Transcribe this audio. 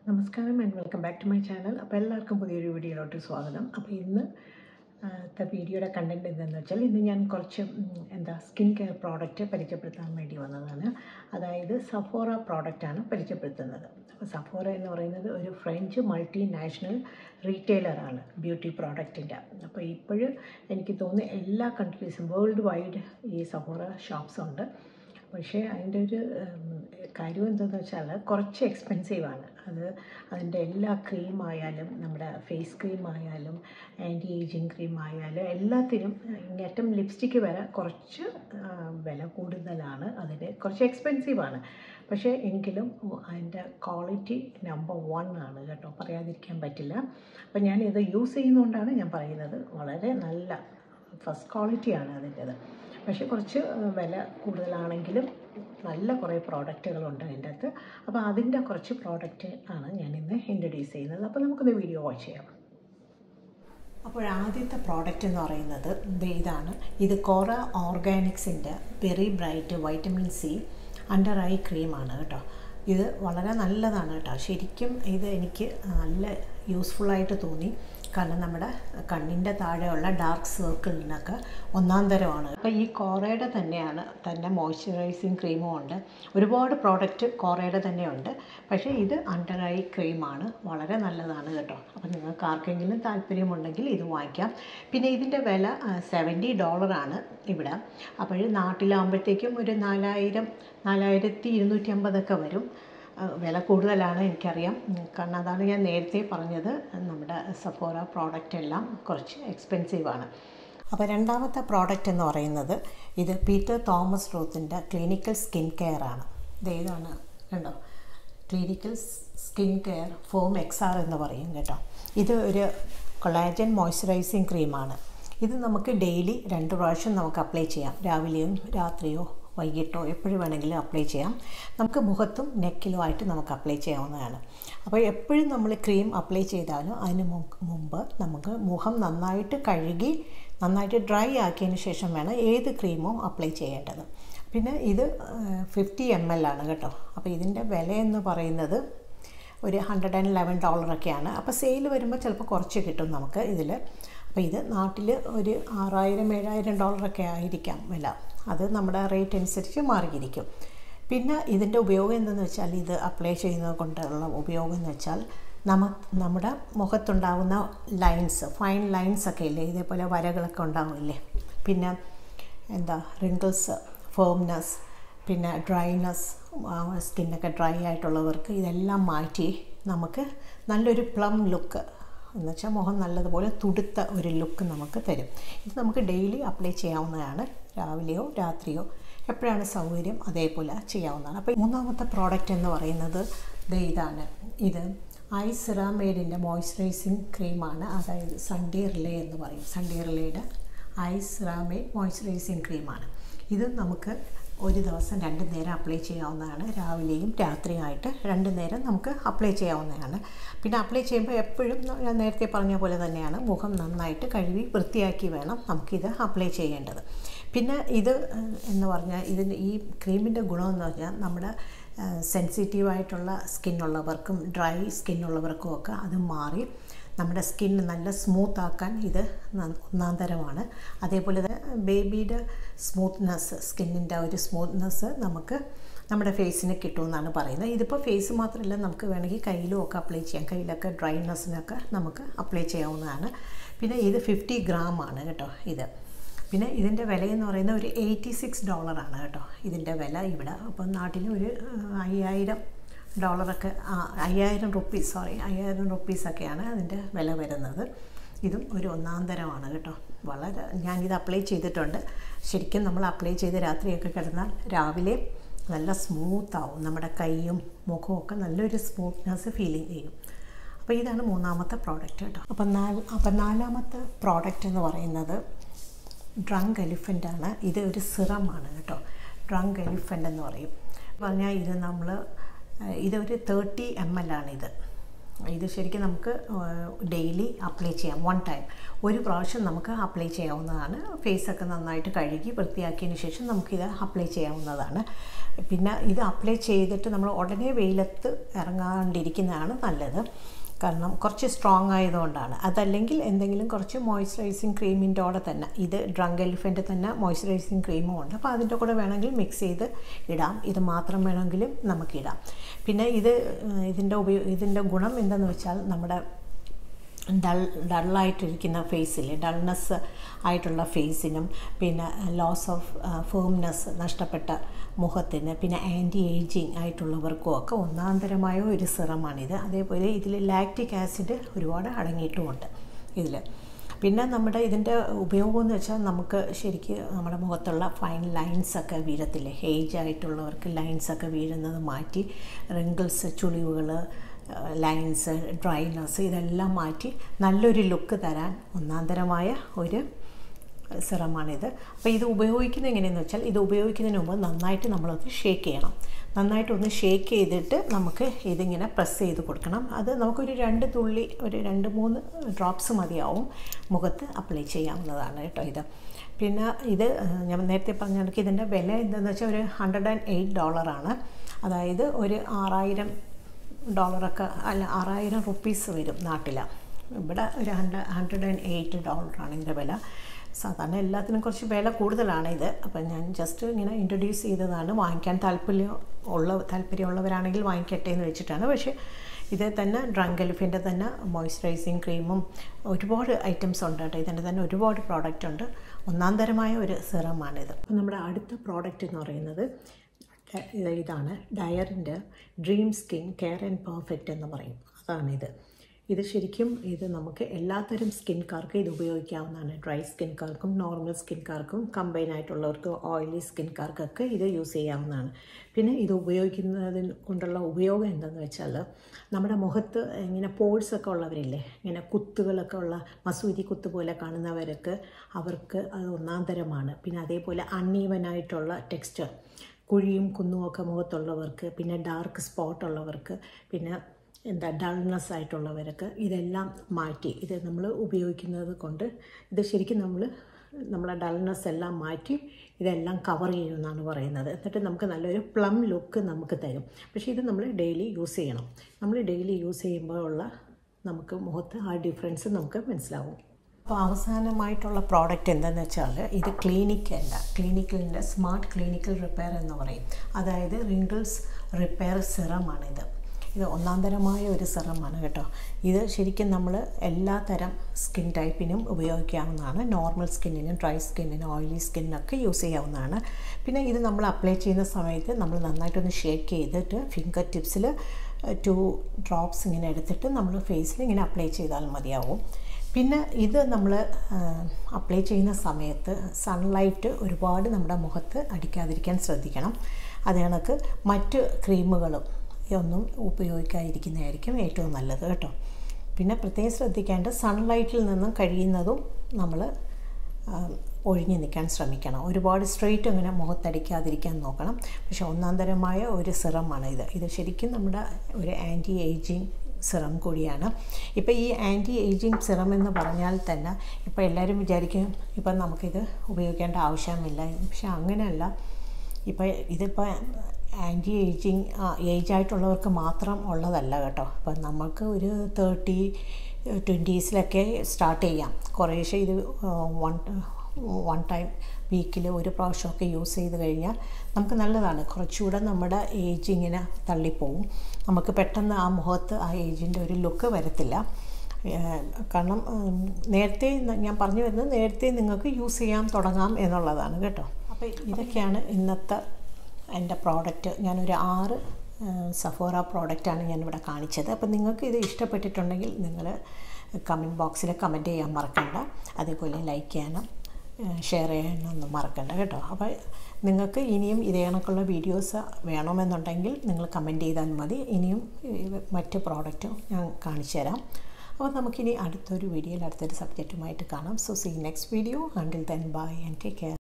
നമസ്കാരം and welcome back to my channel അപ്പോൾ എല്ലാവർക്കും പുതിയൊരു വീഡിയോയിലോട്ട് സ്വാഗതം അപ്പോൾ ഇന്ന് ത്തെ വീഡിയോയുടെ കണ്ടൻറ് എന്തെന്ന് വെച്ചാൽ ഇന്ന് ഞാൻ കുറച്ച് ഉം, എന്താ സ്കിൻ കെയർ പ്രോഡക്റ്റ് പരിചയപ്പെടുത്താൻ വേണ്ടി വന്നതാണ് അതായത് സഫോറ പ്രോഡക്റ്റാണ് പരിചയപ്പെടുത്തുന്നത് അപ്പോൾ സഫോറ എന്ന് പറയുന്നത് ഒരു ഫ്രഞ്ച് മൾട്ടി നാഷണൽ റീറ്റെയിലറാണ് ബ്യൂട്ടി പ്രോഡക്റ്റിൻ്റെ അപ്പോൾ ഇപ്പോഴും എനിക്ക് തോന്നുന്നു എല്ലാ കൺട്രീസും വേൾഡ് വൈഡ് ഈ സഫോറ ഷോപ്സ് ഉണ്ട് പക്ഷേ അതിൻ്റെ ഒരു ഉം, കാര്യം എന്താണെന്ന് വെച്ചാൽ കുറച്ച് എക്സ്പെൻസീവാണ് അത് അതിൻ്റെ എല്ലാ ക്രീം ആയാലും നമ്മുടെ ഫേസ് ക്രീം ആയാലും ആൻറ്റി ഏജിങ് ക്രീം ആയാലും എല്ലാത്തിനും ഇങ്ങേറ്റം ലിപ്സ്റ്റിക്ക് വരെ കുറച്ച് ആ, വില കൂടുതലാണ് അതിന് കുറച്ച് എക്സ്പെൻസീവാണ് പക്ഷേ എങ്കിലും അതിൻ്റെ ക്വാളിറ്റി നമ്പർ വൺ ആണ് കേട്ടോ പറയാതിരിക്കാൻ പറ്റില്ല അപ്പം ഞാനിത് യൂസ് ചെയ്യുന്നതുകൊണ്ടാണ് ഞാൻ പറയുന്നത് വളരെ നല്ല ഫസ്റ്റ് ക്വാളിറ്റിയാണ് അതിൻ്റെത് പക്ഷേ കുറച്ച് വില കൂടുതലാണെങ്കിലും നല്ല കുറേ പ്രോഡക്റ്റുകളുണ്ട് അതിൻ്റെ അകത്ത് അപ്പോൾ അതിൻ്റെ കുറച്ച് പ്രോഡക്റ്റ് ആണ് ഞാനിന്ന് ഇൻട്രൊഡ്യൂസ് ചെയ്യുന്നത് അപ്പോൾ നമുക്കൊന്ന് വീഡിയോ വാച്ച് ചെയ്യാം അപ്പോൾ ആദ്യത്തെ പ്രോഡക്റ്റ് എന്ന് പറയുന്നത് ദേ ഇതാണ് ഇത് കോറ ഓർഗാനിക്സിൻ്റെ very bright vitamin C under eye ക്രീമാണ് കേട്ടോ ഇത് വളരെ നല്ലതാണ് കേട്ടോ ശരിക്കും ഇത് എനിക്ക് നല്ല യൂസ്ഫുള്ളായിട്ട് തോന്നി കാരണം നമ്മുടെ കണ്ണിൻ്റെ താഴെയുള്ള ഡാർക്ക് സർക്കിളിനൊക്കെ ഒന്നാം തരമാണ് അപ്പോൾ ഈ കോറയുടെ തന്നെയാണ് തന്നെ മോയ്സ്ചറൈസിങ് ക്രീമും ഉണ്ട് ഒരുപാട് പ്രോഡക്റ്റ് കോറയുടെ തന്നെയുണ്ട് പക്ഷേ ഇത് അണ്ടർ ഐ ക്രീമാണ് വളരെ നല്ലതാണ് കേട്ടോ അപ്പോൾ നിങ്ങൾക്ക് ആർക്കെങ്കിലും താല്പര്യമുണ്ടെങ്കിൽ ഇത് വാങ്ങിക്കാം പിന്നെ ഇതിൻ്റെ വില സെവൻറ്റി ഡോളറാണ് ഇവിടെ അപ്പോൾ നാട്ടിലാകുമ്പോഴത്തേക്കും ഒരു നാലായിരം നാലായിരത്തി ഇരുന്നൂറ്റി അമ്പതൊക്കെ വരും ആ, വില കൂടുതലാണ് എനിക്കറിയാം ഉം, കാരണം അതാണ് ഞാൻ നേരത്തെ പറഞ്ഞത് നമ്മുടെ സഫോറ പ്രോഡക്റ്റ് എല്ലാം കുറച്ച് എക്സ്പെൻസീവാണ് അപ്പോൾ രണ്ടാമത്തെ പ്രോഡക്റ്റ് എന്ന് പറയുന്നത് ഇത് പീറ്റർ തോമസ് റോത്തിൻ്റെ ക്ലിനിക്കൽ സ്കിൻ കെയർ ആണ് ഇത് ഏതാണ് കണ്ടോ clinical skin care firm X R എന്ന് പറയും കേട്ടോ ഇത് ഒരു കൊളാജൻ മോയ്സ്ചറൈസിങ് ക്രീമാണ് ഇത് നമുക്ക് ഡെയിലി രണ്ട് പ്രാവശ്യം നമുക്ക് അപ്ലൈ ചെയ്യാം രാവിലെയും രാത്രിയോ വൈകിട്ടോ എപ്പോഴും വേണമെങ്കിലും അപ്ലൈ ചെയ്യാം നമുക്ക് മുഖത്തും നെക്കിലും ആയിട്ട് നമുക്ക് അപ്ലൈ ചെയ്യാവുന്നതാണ് അപ്പോൾ എപ്പോഴും നമ്മൾ ക്രീം അപ്ലൈ ചെയ്താലും അതിന് മു- മുമ്പ് നമുക്ക് മുഖം നന്നായിട്ട് കഴുകി നന്നായിട്ട് ഡ്രൈ ആക്കിയതിന് ശേഷം വേണം ഏത് ക്രീമും അപ്ലൈ ചെയ്യേണ്ടത് പിന്നെ ഇത് ഫിഫ്റ്റി എം എൽ ആണ് കേട്ടോ അപ്പോൾ ഇതിൻ്റെ വില എന്ന് പറയുന്നത് ഒരു ഹൺഡ്രഡ് ആൻഡ് ലെവൻ ഡോളറൊക്കെയാണ് അപ്പോൾ സെയിൽ വരുമ്പോൾ ചിലപ്പോൾ കുറച്ച് കിട്ടും നമുക്ക് ഇതിൽ അപ്പോൾ ഇത് നാട്ടിൽ ഒരു ആറായിരം ഏഴായിരം ഡോളറൊക്കെ ആയിരിക്കാം വില അത് നമ്മുടെ റേറ്റ് അനുസരിച്ച് മാറിയിരിക്കും പിന്നെ ഇതിൻ്റെ ഉപയോഗം എന്തെന്ന് വെച്ചാൽ ഇത് അപ്ലൈ ചെയ്യുന്നത് കൊണ്ടുള്ള ഉപയോഗം എന്ന് വെച്ചാൽ നമ്മ നമ്മുടെ മുഖത്തുണ്ടാകുന്ന ലൈൻസ് ഫൈൻ ലൈൻസ് ഒക്കെ ഇല്ലേ ഇതേപോലെ വരകളൊക്കെ ഉണ്ടാവില്ലേ പിന്നെ എന്താ റിങ്കിൾസ് ഫേംനെസ് പിന്നെ ഡ്രൈനെസ് സ്കിന്നൊക്കെ ഡ്രൈ ആയിട്ടുള്ളവർക്ക് ഇതെല്ലാം മാറ്റി നമുക്ക് നല്ലൊരു പ്ലം ലുക്ക് എന്ന് വെച്ചാൽ മുഖം നല്ലതുപോലെ തുടുത്ത ഒരു ലുക്ക് നമുക്ക് തരും ഇത് നമുക്ക് ഡെയിലി അപ്ലൈ ചെയ്യാവുന്നതാണ് രാവിലെയോ രാത്രിയോ എപ്പോഴാണ് സൗകര്യം അതേപോലെ ചെയ്യാവുന്നതാണ് അപ്പോൾ മൂന്നാമത്തെ പ്രോഡക്റ്റ് എന്ന് പറയുന്നത് ദേ ഇതാണ് ഇത് ഐ സിറാമേഡിൻ്റെ മോയ്സ്ചറൈസിങ് ക്രീമാണ് അതായത് സൺഡേ റിലേ എന്ന് പറയും സൺഡേ റിലേയുടെ ഐ സിറാമേഡ് മോയ്സ്ചറൈസിങ് ക്രീമാണ് ഇത് നമുക്ക് ഒരു ദിവസം രണ്ട് നേരം അപ്ലൈ ചെയ്യാവുന്നതാണ് രാവിലെയും രാത്രിയുമായിട്ട് രണ്ട് നേരം നമുക്ക് അപ്ലൈ ചെയ്യാവുന്നതാണ് പിന്നെ അപ്ലൈ ചെയ്യുമ്പോൾ എപ്പോഴും ഞാൻ നേരത്തെ പറഞ്ഞ പോലെ തന്നെയാണ് മുഖം നന്നായിട്ട് കഴുകി വൃത്തിയാക്കി വേണം നമുക്കിത് അപ്ലൈ ചെയ്യേണ്ടത് പിന്നെ ഇത് ഏഹ്, എന്ന് പറഞ്ഞാൽ ഇതിന് ഈ ക്രീമിൻ്റെ ഗുണമെന്ന് പറഞ്ഞാൽ നമ്മുടെ സെൻസിറ്റീവായിട്ടുള്ള സ്കിന്നുള്ളവർക്കും ഡ്രൈ സ്കിന്നുള്ളവർക്കും ഒക്കെ അത് മാറി നമ്മുടെ സ്കിന്ന് നല്ല സ്മൂത്ത് ആക്കാൻ ഇത് ന- ഒന്നാം തരമാണ് അതേപോലെ തന്നെ ബേബിയുടെ സ്മൂത്ത്നെസ് സ്കിന്നിൻ്റെ ഒരു സ്മൂത്ത്നെസ് നമുക്ക് നമ്മുടെ ഫേസിന് കിട്ടുമെന്നാണ് പറയുന്നത് ഇതിപ്പോൾ ഫേസ് മാത്രമല്ല നമുക്ക് വേണമെങ്കിൽ കയ്യിലും ഒക്കെ അപ്ലൈ ചെയ്യാം കയ്യിലൊക്കെ ഡ്രൈനെസ്സിനൊക്കെ നമുക്ക് അപ്ലൈ ചെയ്യാവുന്നതാണ് പിന്നെ ഇത് ഫിഫ്റ്റി ഗ്രാം ആണ് കേട്ടോ ഇത് പിന്നെ ഇതിൻ്റെ വിലയെന്ന് പറയുന്നത് ഒരു എയ്റ്റി സിക്സ് ഡോളറാണ് കേട്ടോ ഇതിൻ്റെ വില ഇവിടെ അപ്പം നാട്ടിൽ ഒരു ആ, അയ്യായിരം ഡോളറൊക്കെ ആ, അയ്യായിരം റുപ്പീസ് സോറി അയ്യായിരം റുപ്പീസൊക്കെയാണ് അതിൻ്റെ വില വരുന്നത് ഇതും ഒരു ഒന്നാം തരമാണ് കേട്ടോ വളരെ ഞാനിത് അപ്ലൈ ചെയ്തിട്ടുണ്ട് ശരിക്കും നമ്മൾ അപ്ലൈ ചെയ്ത് രാത്രിയൊക്കെ കിടന്നാൽ രാവിലെ നല്ല സ്മൂത്താവും നമ്മുടെ കൈയും മുഖവും ഒക്കെ നല്ലൊരു സ്മൂത്ത്നെസ് ഫീലിംഗ് ചെയ്യും അപ്പോൾ ഇതാണ് മൂന്നാമത്തെ പ്രോഡക്റ്റ് കേട്ടോ അപ്പം നാല് അപ്പം നാലാമത്തെ പ്രോഡക്റ്റ് എന്ന് പറയുന്നത് ഡ്രങ്ക് എലിഫൻ്റ് ആണ് ഇത് ഒരു സിറമാണ് കേട്ടോ ഡ്രങ്ക് എലിഫൻ്റ് എന്ന് പറയും പറഞ്ഞാൽ ഇത് നമ്മൾ ഇതൊരു തേർട്ടി എം എൽ ആണ് ഇത് ഇത് ശരിക്കും നമുക്ക് ഡെയിലി അപ്ലൈ ചെയ്യാം വൺ ടൈം ഒരു പ്രാവശ്യം നമുക്ക് അപ്ലൈ ചെയ്യാവുന്നതാണ് ഫേസൊക്കെ നന്നായിട്ട് കഴുകി വൃത്തിയാക്കിയതിന് ശേഷം നമുക്കിത് അപ്ലൈ ചെയ്യാവുന്നതാണ് പിന്നെ ഇത് അപ്ലൈ ചെയ്തിട്ട് നമ്മൾ ഉടനെ വെയിലത്ത് ഇറങ്ങാണ്ടിരിക്കുന്നതാണ് നല്ലത് കാരണം കുറച്ച് സ്ട്രോങ് ആയതുകൊണ്ടാണ് അതല്ലെങ്കിൽ എന്തെങ്കിലും കുറച്ച് മോയ്സ്ചറൈസിങ് ക്രീമിൻ്റെ കൂടെ തന്നെ ഇത് ഡ്രങ്ക് എലിഫൻ്റ് തന്നെ മോയ്സ്ചറൈസിങ് ക്രീമും ഉണ്ട് അപ്പോൾ അതിൻ്റെ കൂടെ വേണമെങ്കിൽ മിക്സ് ചെയ്ത് ഇടാം ഇത് മാത്രം വേണമെങ്കിലും നമുക്കിടാം പിന്നെ ഇത് ഇതിൻ്റെ ഉപയോ ഇതിൻ്റെ ഗുണം എന്തെന്ന് വെച്ചാൽ നമ്മുടെ ഡൾ ഡള്ളായിട്ടിരിക്കുന്ന ഫേസിൽ ഡൾനെസ് ആയിട്ടുള്ള ഫേസിനും പിന്നെ ലോസ് ഓഫ് ഫേംനെസ് നഷ്ടപ്പെട്ട മുഖത്തിന് പിന്നെ ആൻറ്റി ഏജിങ് ആയിട്ടുള്ളവർക്കും ഒക്കെ ഒന്നാന്തരമായ ഒരു സിറമാണിത് അതേപോലെ ഇതിൽ ലാക്റ്റിക് ആസിഡ് ഒരുപാട് അടങ്ങിയിട്ടുമുണ്ട് ഇതിൽ പിന്നെ നമ്മുടെ ഇതിൻ്റെ ഉപയോഗം എന്ന് വെച്ചാൽ നമുക്ക് ശരിക്ക് നമ്മുടെ മുഖത്തുള്ള ഫൈൻ ലൈൻസൊക്കെ വീഴത്തില്ലേ ഏജ് ആയിട്ടുള്ളവർക്ക് ലൈൻസൊക്കെ വീഴുന്നത് മാറ്റി റിങ്കിൾസ് ചുളിവുകൾ ലൈൻസ് ഡ്രൈനസ് ഇതെല്ലാം മാറ്റി നല്ലൊരു ലുക്ക് തരാൻ ഒന്നാന്തരമായ ഒരു സിറമാണിത് അപ്പോൾ ഇത് ഉപയോഗിക്കുന്നത് എങ്ങനെയെന്ന് വെച്ചാൽ ഇത് ഉപയോഗിക്കുന്നതിന് മുമ്പ് നന്നായിട്ട് നമ്മളൊന്ന് ഷേക്ക് ചെയ്യണം നന്നായിട്ടൊന്ന് ഷേക്ക് ചെയ്തിട്ട് നമുക്ക് ഇതിങ്ങനെ പ്രസ് ചെയ്ത് കൊടുക്കണം അത് നമുക്കൊരു രണ്ട് തുള്ളി ഒരു രണ്ട് മൂന്ന് ഡ്രോപ്സ് മതിയാവും മുഖത്ത് അപ്ലൈ ചെയ്യാവുന്നതാണ് കേട്ടോ ഇത് പിന്നെ ഇത് ഞാൻ നേരത്തെ പറഞ്ഞ കണക്ക് ഇതിൻ്റെ വില എന്താണെന്ന് വെച്ചാൽ ഒരു ഹൺഡ്രഡ് ആൻഡ് എയ്റ്റ് ഡോളറാണ് അതായത് ഒരു ആറായിരം ഡോളറൊക്കെ അല്ല ആറായിരം റുപ്പീസ് വരും നാട്ടിൽ ഇവിടെ ഒരു ഹൺഡ്രഡ് ഹൺഡ്രഡ് ആൻഡ് എയ്റ്റ് ഡോളറാണ് ഇതിൻ്റെ വില സാധാരണ എല്ലാത്തിനും കുറച്ച് വില കൂടുതലാണ് ഇത് അപ്പം ഞാൻ ജസ്റ്റ് ഇങ്ങനെ ഇൻട്രൊഡ്യൂസ് ചെയ്തതാണ് വാങ്ങിക്കാൻ താല്പര്യം ഉള്ള താല്പര്യമുള്ളവരാണെങ്കിൽ വാങ്ങിക്കട്ടെ എന്ന് വെച്ചിട്ടാണ് പക്ഷേ ഇത് തന്നെ ഡ്രങ്ക് എലിഫിൻ്റെ തന്നെ മോയ്സ്ചറൈസിങ് ക്രീമും ഒരുപാട് ഐറ്റംസ് ഉണ്ട് കേട്ടോ ഇതിൻ്റെ തന്നെ ഒരുപാട് പ്രോഡക്റ്റ് ഉണ്ട് ഒന്നാം തരമായ ഒരു സിറമാണിത് അപ്പം നമ്മുടെ അടുത്ത പ്രോഡക്റ്റ് എന്ന് പറയുന്നത് ഇതാണ് ഡയറിൻ്റെ dream skin care and perfect എന്ന് പറയും അതാണിത് ഇത് ശരിക്കും ഇത് നമുക്ക് എല്ലാത്തരം സ്കിൻകാർക്ക് ഇത് ഉപയോഗിക്കാവുന്നതാണ് ഡ്രൈ സ്കിൻകാർക്കും നോർമൽ സ്കിൻകാർക്കും കമ്പൈൻ ആയിട്ടുള്ളവർക്ക് ഓയിലി സ്കിൻകാർക്കൊക്കെ ഇത് യൂസ് ചെയ്യാവുന്നതാണ് പിന്നെ ഇത് ഉപയോഗിക്കുന്നതിന് കൊണ്ടുള്ള ഉപയോഗം എന്താണെന്ന് വെച്ചാൽ നമ്മുടെ മുഖത്ത് ഇങ്ങനെ പോൾസ് ഒക്കെ ഉള്ളവരില്ലേ ഇങ്ങനെ കുത്തുകളൊക്കെ ഉള്ള മസൂരി കുത്ത് പോലെ കാണുന്നവർക്ക് അവർക്ക് അത് ഒന്നാന്തരമാണ് പിന്നെ അതേപോലെ അൺഈവനായിട്ടുള്ള ടെക്സ്ചർ കുഴിയും കുന്നുമൊക്കെ മുഖത്തുള്ളവർക്ക് പിന്നെ ഡാർക്ക് സ്പോട്ട് ഉള്ളവർക്ക് പിന്നെ എന്താ ഡൾനെസ് ആയിട്ടുള്ളവർക്ക് ഇതെല്ലാം മാറ്റി ഇത് നമ്മൾ ഉപയോഗിക്കുന്നത് കൊണ്ട് ഇത് ശരിക്കും നമ്മൾ നമ്മളെ ഡൾനെസ് എല്ലാം മാറ്റി ഇതെല്ലാം കവർ ചെയ്യുമെന്നാണ് പറയുന്നത് എന്നിട്ട് നമുക്ക് നല്ലൊരു പ്ലം ലുക്ക് നമുക്ക് തരും പക്ഷേ ഇത് നമ്മൾ ഡെയിലി യൂസ് ചെയ്യണം നമ്മൾ ഡെയിലി യൂസ് ചെയ്യുമ്പോൾ ഉള്ള നമുക്ക് മുഖത്ത് ആ ഡിഫറൻസ് നമുക്ക് മനസ്സിലാവും അപ്പോൾ അവസാനമായിട്ടുള്ള പ്രോഡക്റ്റ് എന്താണെന്ന് വെച്ചാൽ ഇത് ക്ലിനിക്കല്ല ക്ലിനിക്കലിൻ്റെ സ്മാർട്ട് ക്ലിനിക്കൽ റിപ്പയർ എന്ന് പറയും അതായത് റിങ്കിൾസ് റിപ്പയർ സിറമാണിത് ഇത് ഒന്നാം തരമായ ഒരു സിറമാണ് കേട്ടോ ഇത് ശരിക്കും നമ്മൾ എല്ലാ തരം സ്കിൻ ടൈപ്പിനും ഉപയോഗിക്കാവുന്നതാണ് നോർമൽ സ്കിന്നിനും ഡ്രൈ സ്കിന്നിനും ഓയിലി സ്കിന്നിനൊക്കെ യൂസ് ചെയ്യാവുന്നതാണ് പിന്നെ ഇത് നമ്മൾ അപ്ലൈ ചെയ്യുന്ന സമയത്ത് നമ്മൾ നന്നായിട്ടൊന്ന് ഷേക്ക് ചെയ്തിട്ട് ഫിംഗർ ടിപ്സിൽ ടു ഡ്രോപ്സ് ഇങ്ങനെ എടുത്തിട്ട് നമ്മൾ ഫേസിൽ ഇങ്ങനെ അപ്ലൈ ചെയ്താൽ മതിയാവും പിന്നെ ഇത് നമ്മൾ അപ്ലൈ ചെയ്യുന്ന സമയത്ത് സൺലൈറ്റ് ഒരുപാട് നമ്മുടെ മുഖത്ത് അടിക്കാതിരിക്കാൻ ശ്രദ്ധിക്കണം അത് കണക്ക് മറ്റ് ക്രീമുകളും ഒന്നും ഉപയോഗിക്കാതിരിക്കുന്നതായിരിക്കും ഏറ്റവും നല്ലത് കേട്ടോ പിന്നെ പ്രത്യേകം ശ്രദ്ധിക്കേണ്ട സൺലൈറ്റിൽ നിന്നും കഴിയുന്നതും നമ്മൾ ഒഴിഞ്ഞു നിൽക്കാൻ ശ്രമിക്കണം ഒരുപാട് സ്ട്രെയിറ്റ് അങ്ങനെ മുഖത്തടിക്കാതിരിക്കാൻ നോക്കണം പക്ഷെ ഒന്നാം തരമായ ഒരു സിറമാണ് ഇത് ഇത് ശരിക്കും നമ്മുടെ ഒരു ആൻറ്റി ഏജിങ് സിറം കൂടിയാണ് ഇപ്പോൾ ഈ ആൻറ്റി ഏജിങ് സിറം എന്ന് പറഞ്ഞാൽ തന്നെ ഇപ്പോൾ എല്ലാവരും വിചാരിക്കും ഇപ്പം നമുക്കിത് ഉപയോഗിക്കേണ്ട ആവശ്യമില്ല പക്ഷെ അങ്ങനെയല്ല ഇപ്പോൾ ഇതിപ്പോൾ ആൻറ്റി ഏജിങ് ഏജ് ആയിട്ടുള്ളവർക്ക് മാത്രം ഉള്ളതല്ല കേട്ടോ അപ്പം നമുക്ക് ഒരു തേർട്ടി ട്വൻറ്റീസിലൊക്കെ സ്റ്റാർട്ട് ചെയ്യാം കുറേശ്ശെ ഇത് വൺ വൺ ടൈം വീക്കിൽ ഒരു പ്രാവശ്യമൊക്കെ യൂസ് ചെയ്ത് കഴിഞ്ഞാൽ നമുക്ക് നല്ലതാണ് കുറച്ചുകൂടെ നമ്മുടെ ഏജ് ഇങ്ങനെ തള്ളിപ്പോവും നമുക്ക് പെട്ടെന്ന് ആ മുഖത്ത് ആ ഏജിൻ്റെ ഒരു ലുക്ക് വരത്തില്ല കാരണം നേരത്തെ ഞാൻ പറഞ്ഞു വരുന്നത് നേരത്തെ നിങ്ങൾക്ക് യൂസ് ചെയ്യാൻ തുടങ്ങാം എന്നുള്ളതാണ് കേട്ടോ അപ്പോൾ ഇതൊക്കെയാണ് ഇന്നത്തെ എൻ്റെ പ്രോഡക്റ്റ് ഞാനൊരു ആറ് സഫോറ പ്രോഡക്റ്റാണ് ഞാനിവിടെ കാണിച്ചത് അപ്പോൾ നിങ്ങൾക്ക് ഇത് ഇഷ്ടപ്പെട്ടിട്ടുണ്ടെങ്കിൽ നിങ്ങൾ കമൻറ്റ് ബോക്സിൽ കമൻറ്റ് ചെയ്യാൻ മറക്കണ്ട അതേപോലെ ലൈക്ക് ചെയ്യാനും ഷെയർ ചെയ്യാനൊന്നും മറക്കണ്ട കേട്ടോ അപ്പോൾ നിങ്ങൾക്ക് ഇനിയും ഇതേ കണക്കുള്ള വീഡിയോസ് വേണമെന്നുണ്ടെങ്കിൽ നിങ്ങൾ കമൻറ്റ് ചെയ്താൽ മതി ഇനിയും മറ്റ് പ്രോഡക്റ്റും ഞാൻ കാണിച്ചു തരാം അപ്പോൾ നമുക്കിനി അടുത്തൊരു വീഡിയോയിൽ അടുത്തൊരു സബ്ജക്റ്റുമായിട്ട് കാണാം so see next video until then bye and take care